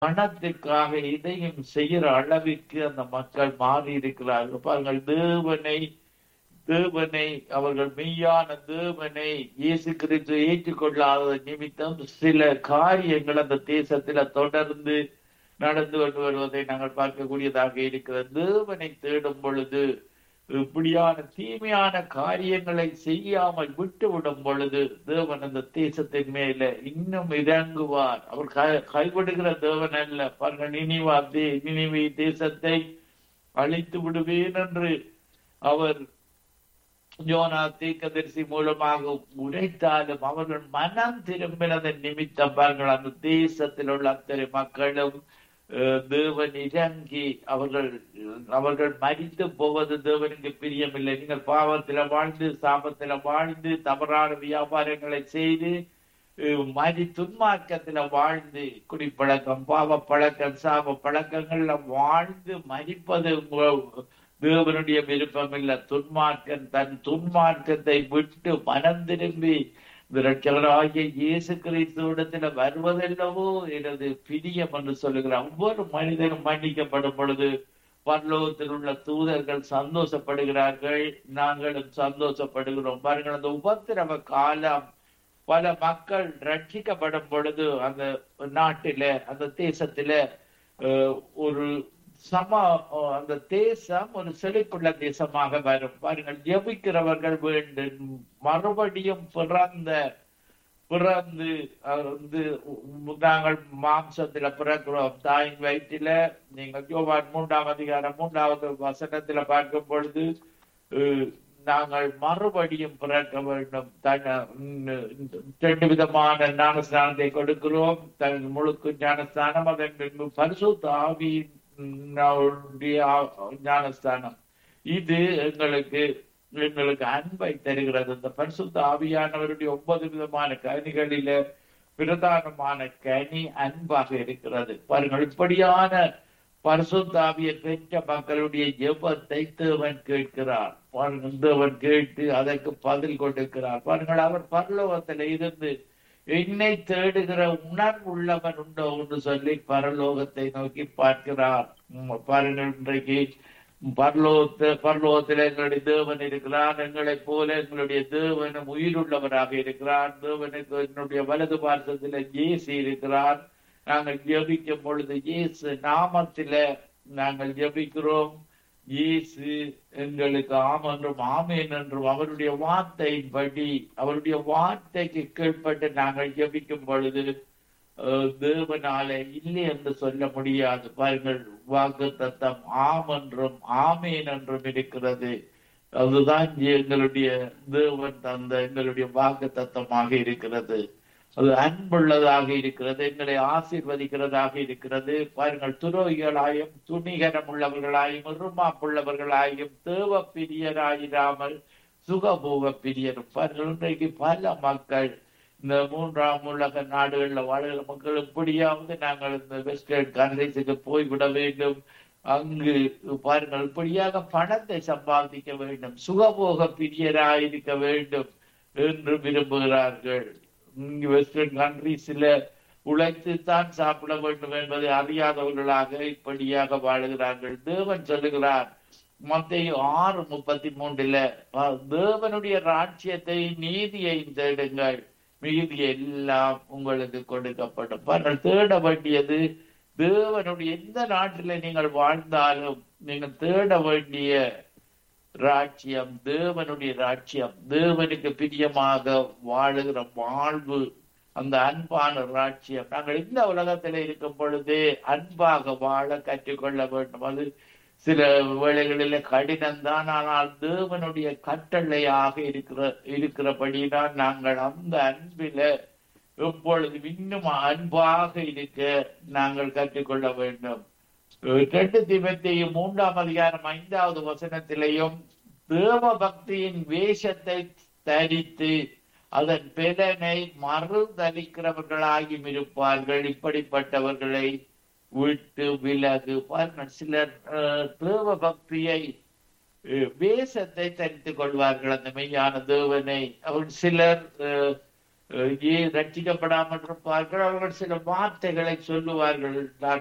பணத்துக்காக இதையும் செய்கிற அளவிற்கு அந்த மக்கள் மாறி இருக்கிறார்கள் பாருங்கள் தேவனை தேவனை அவர்கள் மெய்யான தேவனை இயேசு கிறிஸ்து ஏற்றுக்கொள்ளாத நிமித்தம் சில காரியங்கள் அந்த தேசத்துல தொடர்ந்து நடந்து கொண்டு வருவதை நாங்கள் பார்க்கக்கூடியதாக இருக்கிறது தேவனை தேடும் பொழுது இப்படியான தீமையான காரியங்களை செய்யாமல் விட்டு விடும் பொழுது தேவன் அந்த தேசத்தின் மேல இன்னும் இறங்குவார் அவர் கை- கைவிடுகிற தேவன் அல்ல பாருங்கள் நினைவா நினைவி தேசத்தை அழித்து விடுவேன் என்று அவர் யோனா தீர்க்கதரிசி மூலமாக உரைத்தாலும் அவர்கள் மனம் திரும்பினதன் நிமித்தம் பாருங்கள் அந்த தேசத்தில் உள்ள அத்தனை மக்களும் அஹ், தேவன் இறங்கி அவர்கள் அவர்கள் மறித்து போவது தேவனுக்கு பிரியமில்லை நீங்கள் பாவத்தில வாழ்ந்து சாபத்தில வாழ்ந்து தவறான வியாபாரங்களை செய்து அஹ், மறி துன்மார்க்கத்தில வாழ்ந்து குடிப்பழக்கம் பாவ பழக்கம் சாப பழக்கங்கள்ல வாழ்ந்து மறிப்பது உங்க- தேவனுடைய விருப்பம் இல்ல துன்மார்க்கன் தன் துன்மார்க்கத்தை விட்டு மனம் திரும்பி இரட்சகராகிய இயேசு கிறிஸ்துவிடத்துல வருவதெல்லவோ எனது பிரியம் என்று சொல்லுகிறார் ஒவ்வொரு மனிதனும் மன்னிக்கப்படும் பொழுது பரலோகத்தில் உள்ள தூதர்கள் சந்தோஷப்படுகிறார்கள் நாங்களும் சந்தோஷப்படுகிறோம் பாருங்கள் அந்த உபத்திரவ காலம் பல மக்கள் ரட்சிக்கப்படும் பொழுது அந்த நாட்டில அந்த தேசத்தில அஹ், ஒரு சம அஹ், அந்த தேசம் ஒரு செழிப்புள்ள தேசமாக வரும் பாருங்கள் ஜெபிக்கிறவர்கள் வேண்டும் மறுபடியும் பிறந்த பிறந்து அஹ், வந்து உ- நாங்கள் மாம்சத்துல பிறக்கிறோம் தாயின் வயிற்றில நீங்கள் யோவான் மூன்றாம் அதிகாரம் மூன்றாவது வசனத்துல பார்க்கும் பொழுது அஹ், நாங்கள் மறுபடியும் பிறக்க வேண்டும் தன உம், ரெண்டு விதமான ஞானஸ்தானத்தை கொடுக்கிறோம் தன் முழுக்கு ஞானஸ்தானம் அதன் பின்பு பரிசுத்த ஆவியினுடைய ஆ- ஞானஸ்தானம் இது எங்களுக்கு எங்களுக்கு அன்பை தருகிறது இந்த பரிசுத்த ஆவியானவருடைய ஒன்பது விதமான கனிகளில பிரதானமான கனி அன்பாக இருக்கிறது பாருங்கள் இப்படியான பரிசுத்தாவியை பெற்ற மக்களுடைய ஜெபத்தை தேவன் கேட்கிறார் பாருங்கள் தேவன் கேட்டு அதற்கு பதில் கொடுக்கிறார் பாருங்கள் அவர் பரலோகத்தில் இருந்து என்னை தேடுகிற உணர்வுள்ளவன் உண்டோ என்று சொல்லி பரலோகத்தை நோக்கி பார்க்கிறார் உம், பாருங்கள் இன்றைக்கு பரலோகத்து பரலோகத்தில் எங்களுடைய தேவன் இருக்கிறார் எங்களைப் போல எங்களுடைய தேவனும் உயிருள்ளவராக இருக்கிறார் தேவனுக்கு என்னுடைய வலது பார்சத்தில் இயேசு இருக்கிறார் நாங்கள் ஜெபிக்கும் பொழுது இயேசு நாமத்தில நாங்கள் ஜெபிக்கிறோம் இயேசு எங்களுக்கு ஆம் என்றும் ஆமேன் என்றும் அவருடைய வார்த்தையின்படி அவருடைய வார்த்தைக்கு கீழ்ப்பட்டு நாங்கள் ஜெபிக்கும் பொழுது அஹ், தேவனாலே இல்லை என்று சொல்ல முடியாது பாருங்கள் வாக்கு தத்தம் ஆம் என்றும் ஆமேன் என்றும் இருக்கிறது அதுதான் எங்களுடைய தேவன் தந்த எங்களுடைய வாக்கு தத்தமாக இருக்கிறது அது அன்புள்ளதாக இருக்கிறது எங்களை ஆசீர்வதிக்கிறதாக இருக்கிறது பாருங்கள் துரோகிகளாயும் துணிகரம் உள்ளவர்களாயும் இருமாப்புள்ளவர்களாயும் தேவ பிரியராயிராமல் சுகபோக பிரியரும் பாருங்கள் இன்றைக்கு பல மக்கள் இந்த மூன்றாம் உலக நாடுகள்ல வாழ்கிற மக்கள் இப்படியாவது நாங்கள் இந்த வெஸ்டர்ன் கண்ட்ரிஸுக்கு போய்விட வேண்டும் அங்கு பாருங்கள் இப்படியாக பணத்தை சம்பாதிக்க வேண்டும் சுகபோக பிரியராயிருக்க வேண்டும் என்று விரும்புகிறார்கள் இங்கு வெஸ்டர்ன் கண்ட்ரிஸ்ல உழைத்து தான் சாப்பிட வேண்டும் என்பதை அறியாதவர்களாக இப்படியாக வாழுகிறார்கள் தேவன் சொல்லுகிறார் மத்திய ஆறு முப்பத்தி மூன்றுல அஹ், தேவனுடைய ராட்சியத்தை நீதியை தேடுங்கள் மீதி எல்லாம் உங்களுக்கு கொடுக்கப்படும் பாருங்கள் தேட வேண்டியது தேவனுடைய எந்த நாட்டில நீங்கள் வாழ்ந்தாலும் நீங்கள் தேட வேண்டிய ராட்சியம் தேவனுடைய ராட்சியம் தேவனுக்கு பிரியமாக வாழுகிற வாழ்வு அந்த அன்பான ராட்சியம் நாங்கள் இந்த உலகத்துல இருக்கும் பொழுதே அன்பாக வாழ கற்றுக்கொள்ள வேண்டும் அது சில வேளைகளில கடினம்தான் ஆனால் தேவனுடைய கட்டளையாக இருக்கிற இருக்கிறபடிதான் நாங்கள் அந்த அன்பில எப்பொழுது இன்னும் அன்பாக இருக்க நாங்கள் கற்றுக்கொள்ள வேண்டும் ரெண்டு திபத்தையும் மூன்றாம் அதிகாரம் ஐந்தாவது வசனத்திலையும் தேவ பக்தியின் வேஷத்தை தரித்து அதன் பலனை மறுதளிக்கிறவர்களாயும் இருப்பார்கள் இப்படிப்பட்டவர்களை விட்டு விலகு பாருங்கள் சிலர் அஹ், தேவ பக்தியை அஹ், வேஷத்தை தரித்துக் கொள்வார்கள் அந்த மெய்யான தேவனை அவர் சிலர் அஹ், அஹ் ஏன் ரட்சிக்கப்படாமல் இருப்பார்கள் அவர்கள் சில வார்த்தைகளை சொல்லுவார்கள் நான்